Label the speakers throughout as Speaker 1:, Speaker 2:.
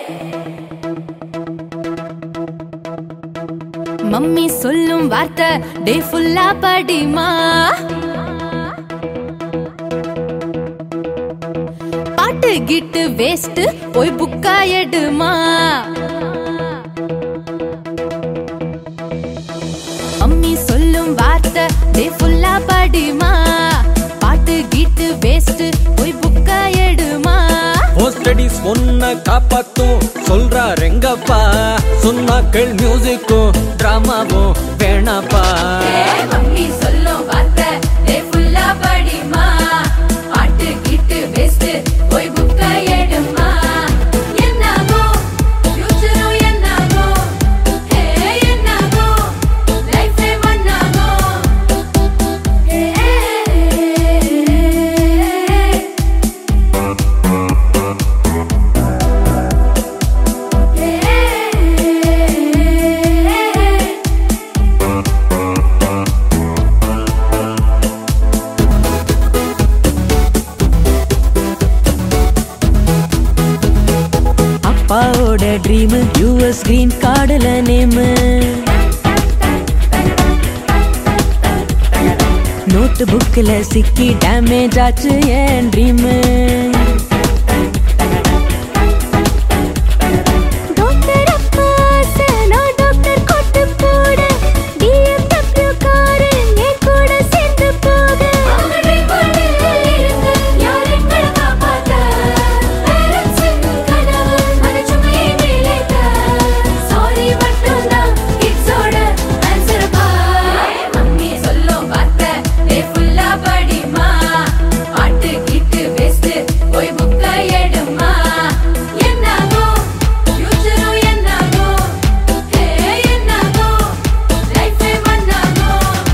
Speaker 1: Mummy சொல்லும் வார்த்தை டே ஃபுல்லா படிமா பாட்டு கிட்டு வேஸ்ட் போய் புக்கா எடுமா மம்மி சொல்லும் வார்த்தை டே ஃபுல்லா படிமா பாட்டு கிட்டு வேஸ்ட் போய் புக்கா எடுமா
Speaker 2: ஸ்டடிஸ் ஒன்ன காப்பாத்தும் சொல்றார் எங்கப்பா சொன்னாக்கள் மியூசிக்கும் டிராமாவும் வேணாப்பா
Speaker 1: மம்மி சொல்லும் வார்த்தை டே ஃபுல்லா படிமா பாட்டு கிட்டு வேஸ்ட் போய் புக்க எடுமா என்னாகோ ஃபியூச்சரும் என்னாகோ ஹே என்னாகோ லைஃபே மண்ணாகோ ஹே
Speaker 3: அப்பாவோட ட்ரீம் யூஎஸ் கிரீன் கார்டுல நேமு நோட்டு புக்கில் சிக்கி டேமேஜ் ஆச்சு என் ட்ரீமு
Speaker 1: டாக்டர் அப்பா சேனா டாக்டர் கொட்டு போட BMW காரு என் கூட சேர்ந்து போக அவங்க ட்ரைவ் இருங்க யார் எங்களை காப்பாத்த பேரண்ட்ஸுக்கு கனவு அது சுமையை மேலேத்த சாரி மட்டும்தான் கிட்ஸோட ஆன்சர் பா மம்மி சொல்லும் வார்த்தை டே ஃபுல்லா படிமா பாட்டு கிட்டு வேஸ்ட் போய் புக்க எடுமா என்னாகோ ஃபியூச்சரும் என்னாகோ ஹே என்னாகோ லைஃபே மண்ணாகோ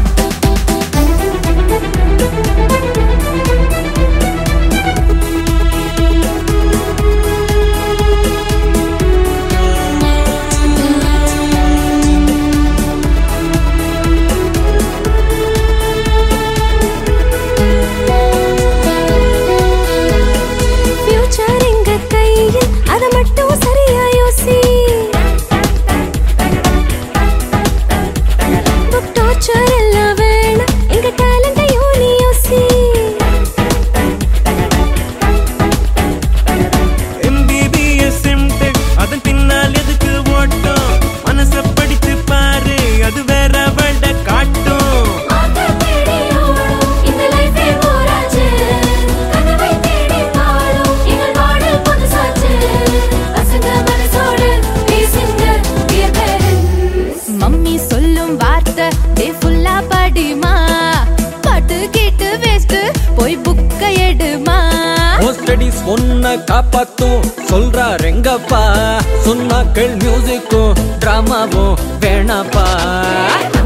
Speaker 1: ஃபியூச்சர் எங்க கையில் அத மட்டும் சரியா யோசி புக் டார்ச்சர் எல்லாம் வேணாம் எங்க டேலண்டையும் நீ யோசி
Speaker 4: எம்பிபிஎஸ் எம்டெக் அதன் பின்னால் எதுக்கு ஓட்டம் மனச படிச்சு பாரு அது வேற வட காட்டும்
Speaker 1: மாத்த தேடி ஓடும் இந்த லைஃபே போராச்சு கனவை தேடி பாடும் எங்கள் மாடல் புதுசாச்சு பசங்க மனசோடு பேசுங்க dear parents. மம்மி சொல்லும் வார்த்தை டே ஃபுல்லா படிமா பாட்டு கேட்டு வேஸ்ட் போய் புக்க எடுமா
Speaker 2: ஸ்டடிஸ் ஒன்ன காப்பாத்தும் சொல்றார் எங்கப்பா சொன்னாக்கள் மியூசிக்கும் டிராமாவும் வேணாப்பா